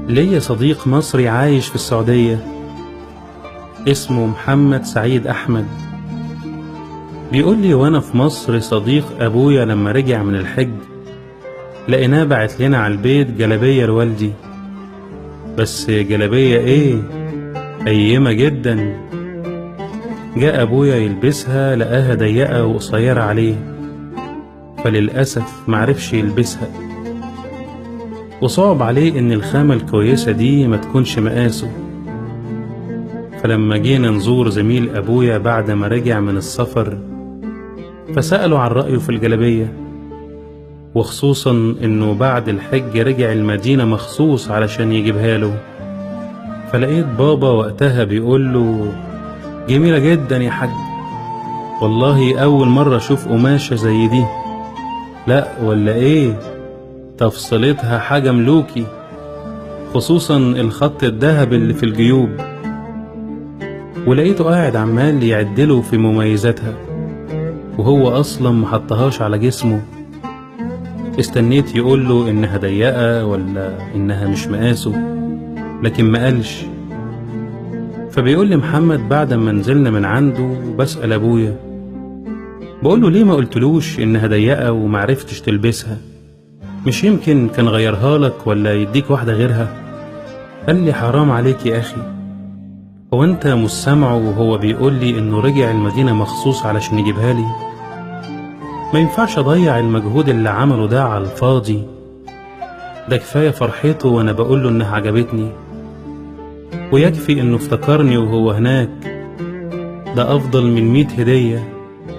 ليا صديق مصري عايش في السعودية اسمه محمد سعيد أحمد بيقول لي وأنا في مصر صديق أبويا لما رجع من الحج لقيناه بعت لنا على البيت جلابية لوالدي بس جلابية إيه قيمة جدا جاء أبويا يلبسها لقاها ضيقة وقصيرة عليه فللأسف معرفش يلبسها وصعب عليه إن الخامة الكويسة دي ما تكونش مقاسه فلما جينا نزور زميل أبويا بعد ما رجع من السفر فسأله عن رأيه في الجلابية وخصوصا إنه بعد الحج رجع المدينة مخصوص علشان يجيبها له فلقيت بابا وقتها بيقول له جميلة جدا يا حاج والله أول مرة أشوف قماشة زي دي لا ولا إيه تفصيلتها حاجة ملوكي خصوصا الخط الذهب اللي في الجيوب ولقيته قاعد عمال يعدله في مميزاتها وهو أصلا محطهاش على جسمه استنيت يقوله إنها ضيقة ولا إنها مش مقاسه لكن ما قالش فبيقول لي محمد بعد ما نزلنا من عنده بسأل أبويا بقول له ليه ما قلتلوش إنها ضيقة ومعرفتش تلبسها مش يمكن كان غيرها لك ولا يديك واحدة غيرها قال لي حرام عليك يا أخي هو أنت مش سامعه وهو بيقول لي إنه رجع المدينة مخصوص علشان يجيبها لي ما ينفعش أضيع المجهود اللي عمله ده على الفاضي ده كفاية فرحته وأنا بقول له إنها عجبتني ويكفي إنه افتكرني وهو هناك ده أفضل من مية هدية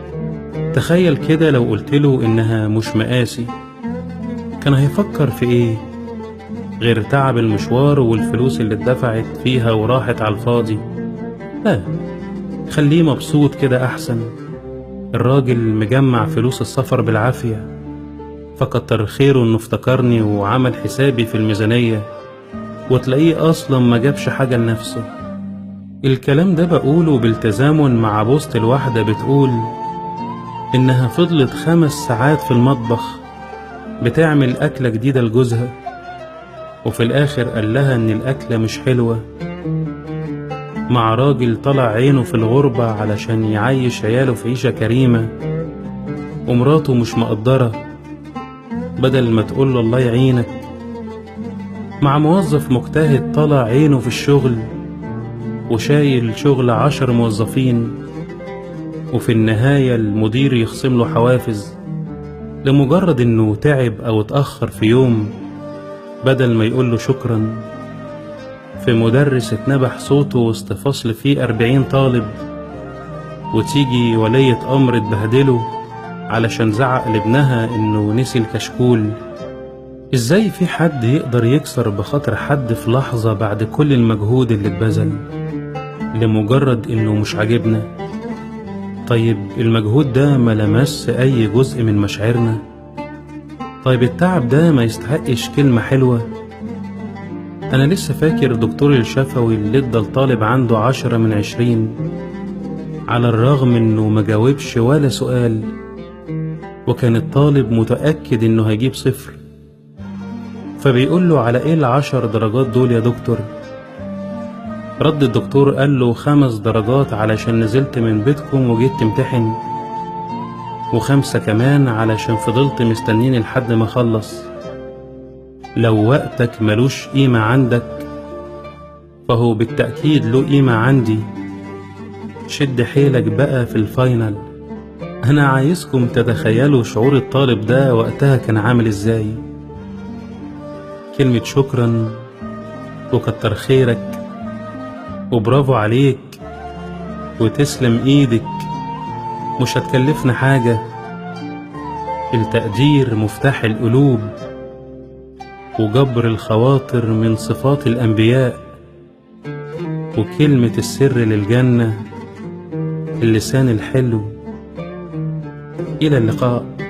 تخيل كده لو قلتله إنها مش مقاسي كان هيفكر في إيه غير تعب المشوار والفلوس اللي اتدفعت فيها وراحت على الفاضي لا خليه مبسوط كده أحسن الراجل مجمع فلوس السفر بالعافية فكتر خيره إنه افتكرني وعمل حسابي في الميزانية وتلاقيه أصلا ما جابش حاجة لنفسه الكلام ده بقوله بالتزامن مع بوست الواحدة بتقول إنها فضلت خمس ساعات في المطبخ بتعمل أكلة جديدة لجوزها وفي الآخر قال لها إن الأكلة مش حلوة مع راجل طلع عينه في الغربة علشان يعيش عياله في عيشة كريمة ومراته مش مقدرة بدل ما تقول له الله يعينك مع موظف مجتهد طلع عينه في الشغل وشايل شغل عشر موظفين وفي النهاية المدير يخصم له حوافز لمجرد انه تعب او اتأخر في يوم بدل ما يقول له شكرا في مدرس اتنبح صوته وسط فصل فيه أربعين طالب وتيجي ولية أمر تبهدله علشان زعق لابنها إنه نسي الكشكول إزاي في حد يقدر يكسر بخاطر حد في لحظة بعد كل المجهود اللي اتبذل لمجرد إنه مش عاجبنا طيب المجهود ده ما لمس أي جزء من مشاعرنا طيب التعب ده ما يستحقش كلمة حلوة أنا لسه فاكر دكتور الشفوي اللي ادى الطالب عنده عشرة من عشرين على الرغم إنه ما جاوبش ولا سؤال وكان الطالب متأكد إنه هيجيب صفر فبيقول له على إيه العشر درجات دول يا دكتور رد الدكتور قال له خمس درجات علشان نزلت من بيتكم وجيت تمتحن وخمسة كمان علشان فضلت مستنيني لحد ما أخلص لو وقتك ملوش قيمة عندك فهو بالتأكيد له قيمة عندي شد حيلك بقى في الفاينل أنا عايزكم تتخيلوا شعور الطالب ده وقتها كان عامل إزاي كلمة شكرا وكتر خيرك وبرافو عليك وتسلم ايدك مش هتكلفنا حاجة التقدير مفتاح القلوب وجبر الخواطر من صفات الأنبياء وكلمة السر للجنة اللسان الحلو إلى اللقاء